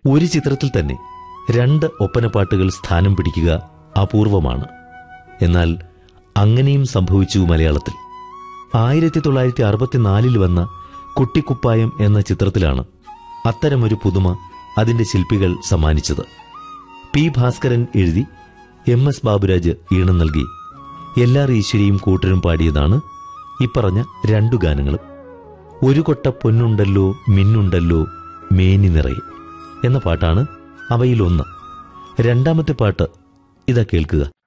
ഒരു ചിത്രത്തിൽ തന്നെ രണ്ട് ഒപ്പനപ്പാട്ടുകൾ സ്ഥാനം പിടിക്കുക അപൂർവമാണ് എന്നാൽ അങ്ങനെയും സംഭവിച്ചു മലയാളത്തിൽ ആയിരത്തി തൊള്ളായിരത്തി അറുപത്തിനാലിൽ വന്ന കുട്ടിക്കുപ്പായം എന്ന ചിത്രത്തിലാണ് അത്തരമൊരു പുതുമ അതിന്റെ ശില്പികൾ സമ്മാനിച്ചത് പി ഭാസ്കരൻ എഴുതി എം എസ് ബാബുരാജ് ഈണം നൽകി എല്ലാർ ഈശ്വരിയും കൂട്ടരും പാടിയതാണ് ഇപ്പറഞ്ഞ രണ്ടു ഗാനങ്ങളും ഒരു കൊട്ട പൊന്നുണ്ടല്ലോ മിന്നുണ്ടല്ലോ മേനി നിറയെ എന്ന പാട്ടാണ് അവയിലൊന്ന് രണ്ടാമത്തെ പാട്ട് ഇതാ കേൾക്കുക